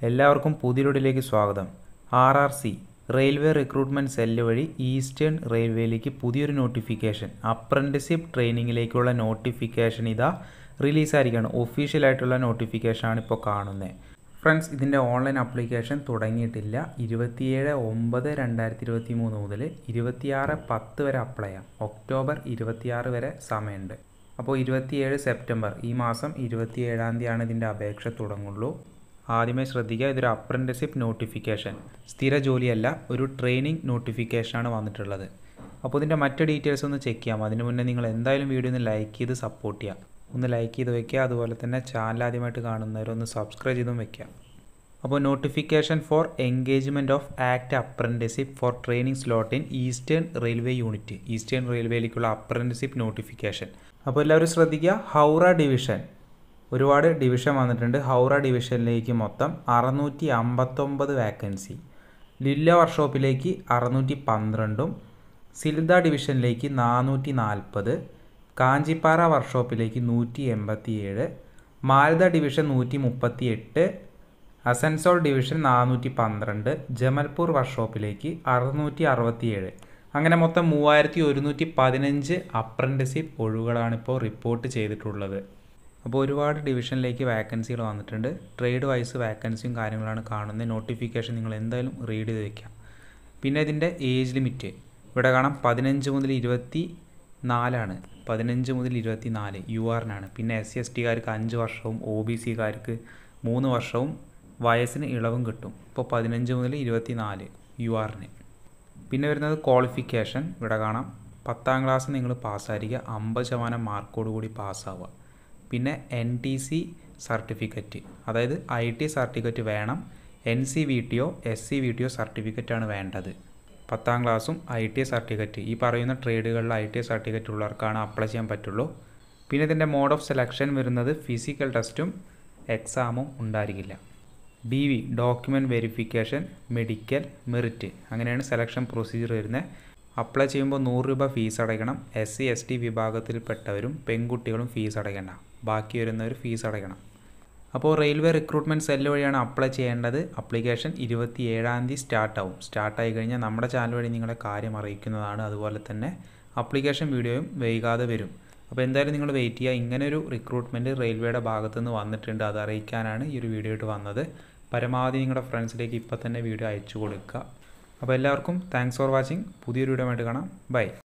എല്ലാവർക്കും പുതിയൊരിലേക്ക് സ്വാഗതം R R C railway recruitment cell വഴി ഈസ്റ്റേൺ റെയിൽവേയിലേക്ക് പുതിയൊരു നോട്ടിഫിക്കേഷൻ അപ്രൻറ്റിസിപ്പ് ട്രെയിനിങ്ങിലേക്കുള്ള നോട്ടിഫിക്കേഷൻ ഇതാ റിലീസായിരിക്കുകയാണ് ഒഫീഷ്യലായിട്ടുള്ള നോട്ടിഫിക്കേഷനാണ് ഇപ്പോൾ കാണുന്നത് ഫ്രണ്ട്സ് ഇതിൻ്റെ ഓൺലൈൻ ആപ്ലിക്കേഷൻ തുടങ്ങിയിട്ടില്ല ഇരുപത്തിയേഴ് ഒമ്പത് രണ്ടായിരത്തി ഇരുപത്തി മൂന്ന് മുതൽ ഇരുപത്തിയാറ് പത്ത് വരെ അപ്ലൈ ചെയ്യാം ഒക്ടോബർ ഇരുപത്തിയാറ് വരെ സമയമുണ്ട് അപ്പോൾ ഇരുപത്തിയേഴ് സെപ്റ്റംബർ ഈ മാസം ഇരുപത്തിയേഴാം തീയതിയാണ് ഇതിൻ്റെ അപേക്ഷ തുടങ്ങുള്ളൂ ആദ്യമേ ശ്രദ്ധിക്കുക ഇതൊരു അപ്രൻറ്റിസിപ്പ് നോട്ടിഫിക്കേഷൻ സ്ഥിര ജോലിയല്ല ഒരു ട്രെയിനിങ് നോട്ടിഫിക്കേഷനാണ് വന്നിട്ടുള്ളത് അപ്പോൾ ഇതിൻ്റെ മറ്റ് ഡീറ്റെയിൽസ് ഒന്ന് ചെക്ക് ചെയ്യാം അതിന് മുന്നേ നിങ്ങൾ എന്തായാലും വീഡിയോ ഒന്ന് ലൈക്ക് ചെയ്ത് സപ്പോർട്ട് ചെയ്യുക ഒന്ന് ലൈക്ക് ചെയ്ത് വെക്കുക അതുപോലെ തന്നെ ചാനൽ ആദ്യമായിട്ട് കാണുന്നവരൊന്ന് സബ്സ്ക്രൈബ് ചെയ്തും വെക്കുക അപ്പോൾ notification for engagement of act apprenticeship for training slot in eastern railway unit eastern റെയിൽവേയിലേക്കുള്ള അപ്രൻറ്റിസിപ്പ് നോട്ടിഫിക്കേഷൻ അപ്പോൾ എല്ലാവരും ശ്രദ്ധിക്കുക ഹൗറ ഡിവിഷൻ ഒരുപാട് ഡിവിഷൻ വന്നിട്ടുണ്ട് ഹൗറ ഡിവിഷനിലേക്ക് മൊത്തം അറുന്നൂറ്റി അമ്പത്തൊമ്പത് വേക്കൻസി ലില്ല വർക്ക്ഷോപ്പിലേക്ക് അറുന്നൂറ്റി പന്ത്രണ്ടും സിൽദ ഡിവിഷനിലേക്ക് നാനൂറ്റി നാൽപ്പത് കാഞ്ചിപ്പാറ വർക്ക്ഷോപ്പിലേക്ക് നൂറ്റി എൺപത്തിയേഴ് മാൽദ ഡിവിഷൻ നൂറ്റി മുപ്പത്തി എട്ട് അസൻസോൾ ഡിവിഷൻ നാനൂറ്റി പന്ത്രണ്ട് ജമൽപൂർ വർക്ക്ഷോപ്പിലേക്ക് അറുന്നൂറ്റി അറുപത്തിയേഴ് അങ്ങനെ മൊത്തം മൂവായിരത്തി ഒരുന്നൂറ്റി പതിനഞ്ച് അപ്രൻറ്റിസിപ്പ് ഒഴിവുകളാണ് ഇപ്പോൾ റിപ്പോർട്ട് ചെയ്തിട്ടുള്ളത് അപ്പോൾ ഒരുപാട് ഡിവിഷനിലേക്ക് വാക്കൻസികൾ വന്നിട്ടുണ്ട് ട്രേഡ് വൈസ് വാക്കൻസിയും കാര്യങ്ങളാണ് കാണുന്നത് നോട്ടിഫിക്കേഷൻ നിങ്ങൾ എന്തായാലും റീഡ് ചെയ്ത് വെക്കാം പിന്നെ ഇതിൻ്റെ ഏജ് ലിമിറ്റ് ഇവിടെ കാണാം പതിനഞ്ച് മുതൽ ഇരുപത്തി നാലാണ് പതിനഞ്ച് മുതൽ ഇരുപത്തി നാല് യു ആറിനാണ് പിന്നെ എസ് സി എസ് ടിക്കാർക്ക് അഞ്ച് വർഷവും ഒ ബി സിക്കാർക്ക് മൂന്ന് വർഷവും വയസ്സിന് ഇളവും കിട്ടും ഇപ്പോൾ പതിനഞ്ച് മുതൽ ഇരുപത്തി നാല് യു ആറിന് പിന്നെ വരുന്നത് ക്വാളിഫിക്കേഷൻ ഇവിടെ കാണാം പത്താം ക്ലാസ് നിങ്ങൾ പാസ്സായിരിക്കുക അമ്പത് ശതമാനം മാർക്കോട് കൂടി പാസ്സാവുക പിന്നെ എൻ ടി സി സർട്ടിഫിക്കറ്റ് അതായത് ഐ ടി സർട്ടിഫിക്കറ്റ് വേണം N C V T or S C V T or സർട്ടിഫിക്കറ്റാണ് വേണ്ടത് പത്താം ക്ലാസ്സും ഐ ടി സർട്ടിഫിക്കറ്റ് ഈ പറയുന്ന ട്രേഡുകളിൽ ഐ ടി സർട്ടിഫിക്കറ്റ് ഉള്ളവർക്കാണ് അപ്ലൈ ചെയ്യാൻ പറ്റുള്ളൂ പിന്നെ ഇതിൻ്റെ മോഡ് ഓഫ് സെലക്ഷൻ വരുന്നത് ഫിസിക്കൽ ടെസ്റ്റും എക്സാമും ഉണ്ടായിരിക്കില്ല D V document verification medical merit അങ്ങനെയാണ് സെലക്ഷൻ പ്രൊസീജിയർ വരുന്നത് അപ്ലൈ ചെയ്യുമ്പോൾ നൂറ് രൂപ ഫീസ് അടയ്ക്കണം എസ് സി എസ് ടി വിഭാഗത്തിൽപ്പെട്ടവരും പെൺകുട്ടികളും ഫീസ് അടയ്ക്കേണ്ട ബാക്കി വരുന്നവർ ഫീസ് അടയ്ക്കണം അപ്പോൾ റെയിൽവേ റിക്രൂട്ട്മെൻറ്റ് സെല്ല് വഴിയാണ് അപ്ലൈ ചെയ്യേണ്ടത് അപ്ലിക്കേഷൻ ഇരുപത്തി ഏഴാം തീയതി സ്റ്റാർട്ടാവും സ്റ്റാർട്ടായി കഴിഞ്ഞാൽ നമ്മുടെ ചാനൽ വഴി നിങ്ങളെ കാര്യം അറിയിക്കുന്നതാണ് അതുപോലെ തന്നെ അപ്ലിക്കേഷൻ വീഡിയോയും വൈകാതെ വരും അപ്പോൾ എന്തായാലും നിങ്ങൾ വെയിറ്റ് ചെയ്യുക ഇങ്ങനെ ഒരു റിക്രൂട്ട്മെൻറ്റ് റെയിൽവേയുടെ ഭാഗത്തു നിന്ന് വന്നിട്ടുണ്ട് അത് അറിയിക്കാനാണ് ഈ ഒരു വീഡിയോ ആയിട്ട് വന്നത് പരമാവധി നിങ്ങളുടെ ഫ്രണ്ട്സിലേക്ക് ഇപ്പോൾ തന്നെ വീഡിയോ അയച്ചു കൊടുക്കുക അപ്പോൾ എല്ലാവർക്കും താങ്ക്സ് ഫോർ വാച്ചിങ് പുതിയൊരു വീഡിയോ ആയിട്ട് കാണാം ബൈ